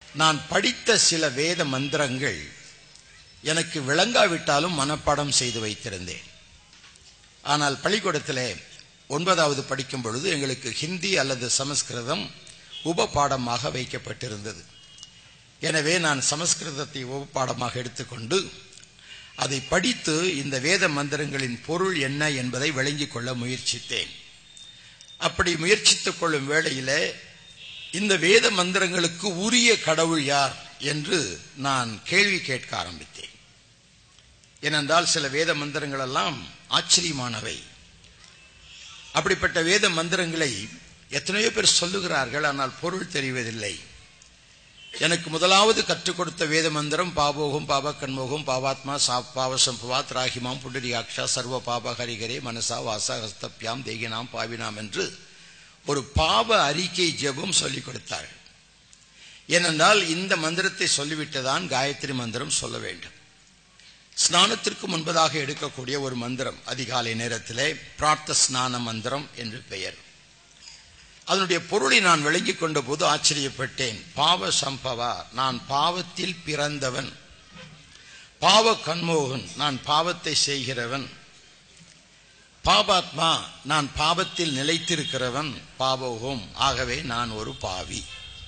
நான் படித்த சில வேத மந்திரங்கள் எனக்கு விளங்காவிட்டாலும் மனப்பாடம் செய்து வைத்திருந்தேன் ஆனால் பள்ளிக்கூடத்திலே ஒன்பதாவது படிக்கும் பொழுது எங்களுக்கு ஹிந்தி அல்லது சமஸ்கிருதம் உப பாடமாக வைக்கப்பட்டிருந்தது எனவே நான் சமஸ்கிருதத்தை உப பாடமாக எடுத்துக்கொண்டு அதை படித்து இந்த வேத மந்திரங்களின் பொருள் என்ன என்பதை விளங்கிக் கொள்ள முயற்சித்தேன் அப்படி முயற்சித்துக் கொள்ளும் வேளையிலே இந்த வேத மந்திரங்களுக்கு உரிய கடவுள் யார் என்று நான் கேள்வி கேட்க ஆரம்பித்தேன் ஏனென்றால் சில வேத மந்திரங்கள் எல்லாம் ஆச்சரியமானவை அப்படிப்பட்ட வேத மந்திரங்களை எத்தனையோ பேர் சொல்லுகிறார்கள் ஆனால் பொருள் தெரிவதில்லை எனக்கு முதலாவது கற்றுக் கொடுத்த வேத மந்திரம் பாபோகம் பாப கண்மோகம் பாவாத்மா சா பாவசம்பவாத் ராகிமாம் புண்டரியாக்ஷா சர்வ பாப ஹரிகரே மனசா வாசா ஹஸ்தப்யாம் தேகினாம் பாவினாம் என்று ஒரு பாவ அறிக்கை ஜெபம் சொல்லிக் கொடுத்தார்கள் ஏனென்றால் இந்த மந்திரத்தை சொல்லிவிட்டுதான் காயத்ரி மந்திரம் சொல்ல வேண்டும் ஸ்நானத்திற்கு முன்பதாக எடுக்கக்கூடிய ஒரு மந்திரம் அதிகாலை நேரத்திலே பிரார்த்த ஸ்நான மந்திரம் என்று பெயர் அதனுடைய பொருளை நான் விளங்கிக் கொண்ட போது ஆச்சரியப்பட்டேன் பாவ சம்பவா நான் பாவத்தில் பிறந்தவன் பாவ கண்மோகன் நான் பாவத்தை செய்கிறவன் பாபாத்மா நான் பாவத்தில் நிலைத்திருக்கிறவன் பாவோகம் ஆகவே நான் ஒரு பாவி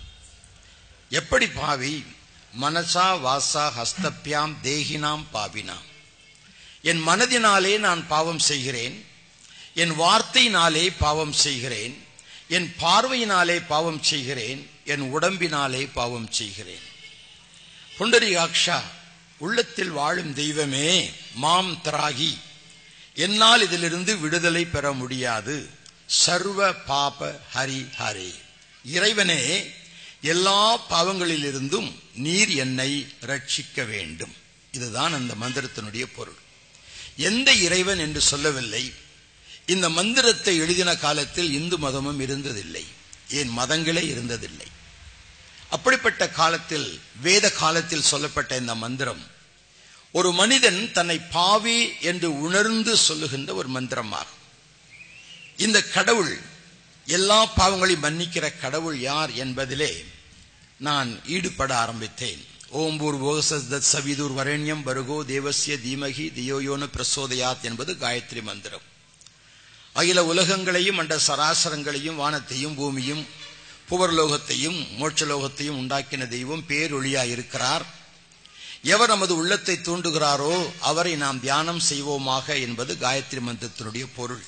எப்படி பாவி மனசா வாசா ஹஸ்தப்யாம் தேகினாம் பாவினாம் என் மனதினாலே நான் பாவம் செய்கிறேன் என் வார்த்தையினாலே பாவம் செய்கிறேன் என் பார்வையினாலே பாவம் செய்கிறேன் என் உடம்பினாலே பாவம் செய்கிறேன் புண்டரிகாக்ஷா உள்ளத்தில் வாழும் தெய்வமே மாம் திராகி என்னால் இதிலிருந்து விடுதலை பெற முடியாது சர்வ பாப ஹரி ஹரே இறைவனே எல்லா பாவங்களிலிருந்தும் நீர் என்னை ரட்சிக்க வேண்டும் இதுதான் அந்த மந்திரத்தினுடைய பொருள் எந்த இறைவன் என்று சொல்லவில்லை இந்த மந்திரத்தை எழுதின காலத்தில் இந்து மதமும் இருந்ததில்லை ஏன் மதங்களே இருந்ததில்லை அப்படிப்பட்ட காலத்தில் வேத காலத்தில் சொல்லப்பட்ட இந்த மந்திரம் ஒரு மனிதன் தன்னை பாவி என்று உணர்ந்து சொல்லுகின்ற ஒரு மந்திரமாகும் இந்த கடவுள் எல்லா பாவங்களையும் மன்னிக்கிற கடவுள் யார் என்பதிலே நான் ஈடுபட ஆரம்பித்தேன் ஓம் பூர்வோசத் சவிதூர் வரண்யம் வருகோ தேவசிய தீமகி தியோயோன பிரசோதயாத் என்பது காயத்ரி மந்திரம் அகில உலகங்களையும் அண்ட சராசரங்களையும் வானத்தையும் பூமியும் புவர்லோகத்தையும் மோட்சலோகத்தையும் உண்டாக்கின தெய்வம் பேரொழியாய் இருக்கிறார் எவர் நமது உள்ளத்தை தூண்டுகிறாரோ அவரை நாம் தியானம் செய்வோமாக என்பது காயத்ரி மந்திரத்தினுடைய பொருள்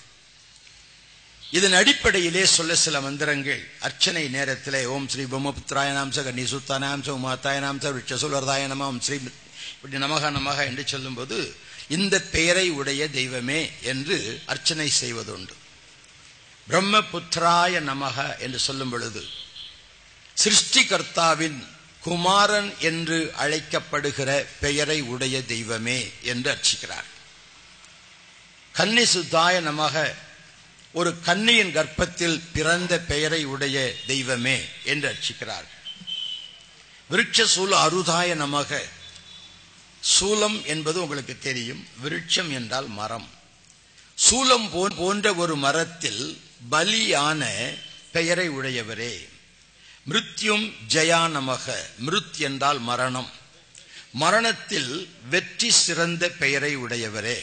இதன் அடிப்படையிலே சொல்ல சில மந்திரங்கள் அர்ச்சனை நேரத்திலே ஓம் ஸ்ரீ பிரம்மபுத்திராய நாம்ச கன்னி சுத்தானாம்ச உமாத்தாய நாம்ச விட்சசுலர்தாய நம ஓம் ஸ்ரீ இப்படி நமக நமக என்று சொல்லும்போது இந்த பெயரை உடைய தெய்வமே என்று அர்ச்சனை செய்வதுண்டு பிரம்மபுத்திராய நமக என்று சொல்லும் பொழுது சிருஷ்டிகர்த்தாவின் குமாரன் என்று அழைக்கப்படுகிற பெயரை உடைய தெய்வமே என்று அர்ச்சிக்கிறார் கன்னி சுத்தாய நமக ஒரு கன்னியின் கர்ப்பத்தில் பிறந்த பெயரை உடைய தெய்வமே என்று அர்ச்சிக்கிறார் விருட்ச சூல அருதாய நமக சூலம் என்பது உங்களுக்கு தெரியும் விருட்சம் என்றால் மரம் சூலம் போன்ற ஒரு மரத்தில் பலியான பெயரை உடையவரே மிருத்யும் ஜயா நமக மிருத் என்றால் மரணம் மரணத்தில் வெற்றி சிறந்த பெயரை உடையவரே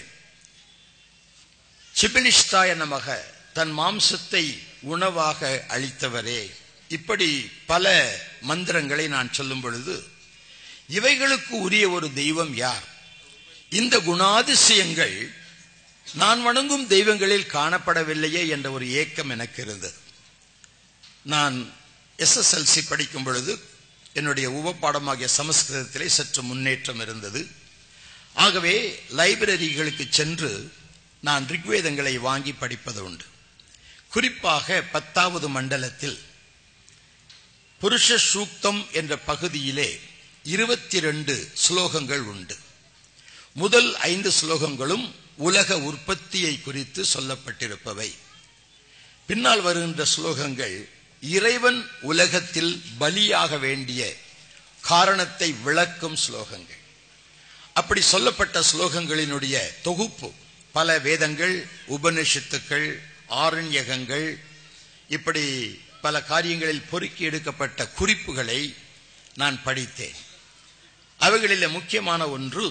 சிபிலிஷ்டாய நமக தன் மாம்சத்தை உணவாக அளித்தவரே இப்படி பல மந்திரங்களை நான் சொல்லும் பொழுது இவைகளுக்கு உரிய ஒரு தெய்வம் யார் இந்த குணாதிசயங்கள் நான் வணங்கும் தெய்வங்களில் காணப்படவில்லையே என்ற ஒரு ஏக்கம் எனக்கு இருந்தது நான் எஸ்எஸ்எல்சி படிக்கும் பொழுது என்னுடைய உபப்பாடமாகிய சமஸ்கிருதத்திலே சற்று முன்னேற்றம் இருந்தது ஆகவே லைப்ரரிகளுக்கு சென்று நான் ரிக்வேதங்களை வாங்கி படிப்பது உண்டு குறிப்பாக பத்தாவது மண்டலத்தில் புருஷ சூக்தம் என்ற பகுதியிலே இருபத்தி ரெண்டு ஸ்லோகங்கள் உண்டு முதல் ஐந்து ஸ்லோகங்களும் உலக உற்பத்தியை குறித்து சொல்லப்பட்டிருப்பவை பின்னால் வருகின்ற ஸ்லோகங்கள் இறைவன் உலகத்தில் பலியாக வேண்டிய காரணத்தை விளக்கும் ஸ்லோகங்கள் அப்படி சொல்லப்பட்ட ஸ்லோகங்களினுடைய தொகுப்பு பல வேதங்கள் உபனிஷத்துக்கள் ஆரண்யகங்கள் இப்படி பல காரியங்களில் பொறுக்கி எடுக்கப்பட்ட குறிப்புகளை நான் படித்தேன் அவைகளிலே முக்கியமான ஒன்று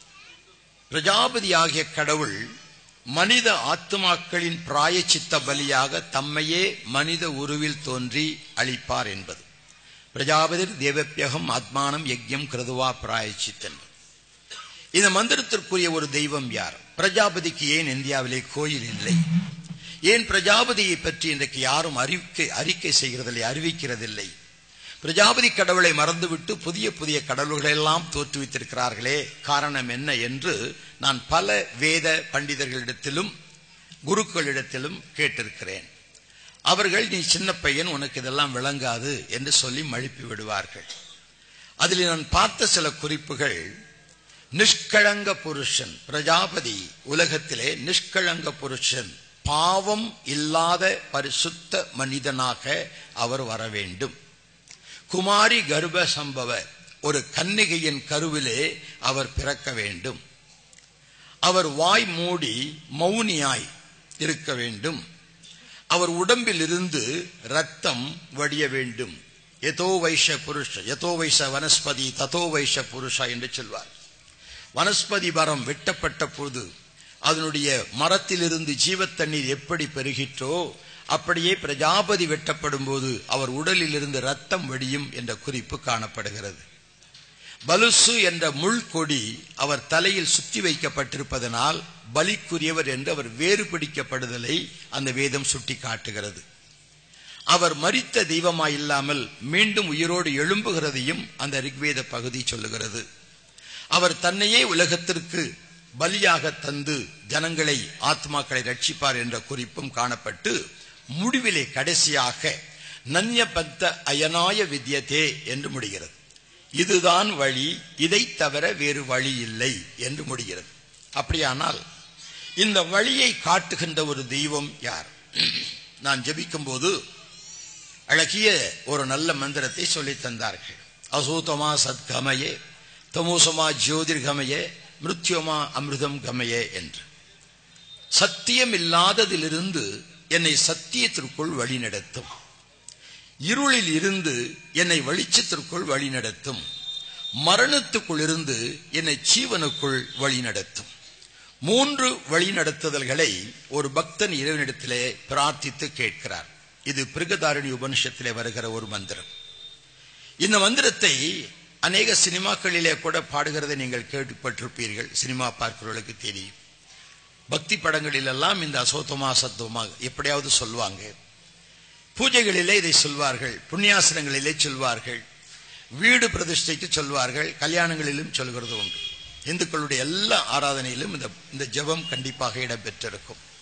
பிரஜாபதி ஆகிய கடவுள் மனித ஆத்துமாக்களின் பிராயச்சித்த பலியாக தம்மையே மனித உருவில் தோன்றி அளிப்பார் என்பது பிரஜாபதி தேவப்பியகம் ஆத்மானம் யஜ்யம் கிருதுவா பிராயச்சித்தன் இந்த மந்திரத்திற்குரிய ஒரு தெய்வம் யார் பிரஜாபதிக்கு ஏன் இந்தியாவிலே கோயில் இல்லை ஏன் பிரஜாபதியை பற்றி இன்றைக்கு யாரும் அறிக்கை அறிக்கை செய்கிறதில்லை அறிவிக்கிறதில்லை பிரஜாபதி கடவுளை மறந்துவிட்டு புதிய புதிய கடவுள்களை எல்லாம் தோற்றுவித்திருக்கிறார்களே காரணம் என்ன என்று நான் பல வேத பண்டிதர்களிடத்திலும் குருக்களிடத்திலும் கேட்டிருக்கிறேன் அவர்கள் நீ சின்ன பையன் உனக்கு இதெல்லாம் விளங்காது என்று சொல்லி மழுப்பி விடுவார்கள் அதில் நான் பார்த்த சில குறிப்புகள் நிஷ்கழங்க புருஷன் பிரஜாபதி உலகத்திலே நிஷ்கழங்க புருஷன் பாவம் இல்லாத பரிசுத்த மனிதனாக அவர் வர வேண்டும் குமாரி கர்ப்ப சம்பவ ஒரு கன்னிகையின் கருவிலே அவர் பிறக்க வேண்டும் அவர் வாய் மூடி மௌனியாய் இருக்க வேண்டும் அவர் உடம்பில் இருந்து ரத்தம் வடிய வேண்டும் எதோ வைஷ புருஷ எதோ வைஷ வனஸ்பதி ததோ வைஷ புருஷா என்று சொல்வார் வனஸ்பதி மரம் வெட்டப்பட்ட போது அதனுடைய மரத்திலிருந்து ஜீவத்தண்ணீர் எப்படி பெருகிற்றோ அப்படியே பிரஜாபதி வெட்டப்படும் போது அவர் உடலில் இருந்து ரத்தம் வடியும் என்ற குறிப்பு காணப்படுகிறது பலுசு என்ற முள்கொடி அவர் தலையில் சுற்றி வைக்கப்பட்டிருப்பதனால் பலிக்குரியவர் என்று அவர் வேறு பிடிக்கப்படுதலை அந்த வேதம் சுட்டி காட்டுகிறது அவர் மரித்த தெய்வமாய் இல்லாமல் மீண்டும் உயிரோடு எழும்புகிறதையும் அந்த ரிக்வேத பகுதி சொல்லுகிறது அவர் தன்னையே உலகத்திற்கு பலியாக தந்து ஜனங்களை ஆத்மாக்களை ரட்சிப்பார் என்ற குறிப்பும் காணப்பட்டு முடிவிலே கடைசியாக நன்ய பக்த அயனாய வித்யதே என்று முடிகிறது இதுதான் வழி இதை தவிர வேறு வழி இல்லை என்று முடிகிறது அப்படியானால் இந்த வழியை காட்டுகின்ற ஒரு தெய்வம் யார் நான் ஜெபிக்கும் போது அழகிய ஒரு நல்ல மந்திரத்தை சொல்லித் தந்தார்கள் அசூதமா சத்கமயே தமோசமா ஜோதிர்கமயே மிருத்யோமா அமிர்தம் கமயே என்று சத்தியம் இல்லாததிலிருந்து என்னை சத்தியத்திற்குள் வழிநடத்தும் இருளில் இருந்து என்னை வெளிச்சத்திற்குள் வழிநடத்தும் மரணத்துக்குள் இருந்து என்னை ஜீவனுக்குள் வழிநடத்தும் மூன்று வழிநடத்துதல்களை ஒரு பக்தன் இறைவனிடத்திலே பிரார்த்தித்து கேட்கிறார் இது பிருகதாரணி உபனிஷத்திலே வருகிற ஒரு மந்திரம் இந்த மந்திரத்தை அநேக சினிமாக்களிலே கூட பாடுகிறதை நீங்கள் கேள்விப்பட்டிருப்பீர்கள் சினிமா பார்க்கிறவர்களுக்கு தெரியும் பக்தி படங்களில் எல்லாம் இந்த அசோத்தமா சத்துவமா எப்படியாவது சொல்வாங்க பூஜைகளிலே இதை சொல்வார்கள் புண்ணியாசனங்களிலே சொல்வார்கள் வீடு பிரதிஷ்டைக்கு சொல்வார்கள் கல்யாணங்களிலும் சொல்கிறது உண்டு இந்துக்களுடைய எல்லா ஆராதனையிலும் இந்த இந்த ஜெபம் கண்டிப்பாக இடம்பெற்றிருக்கும்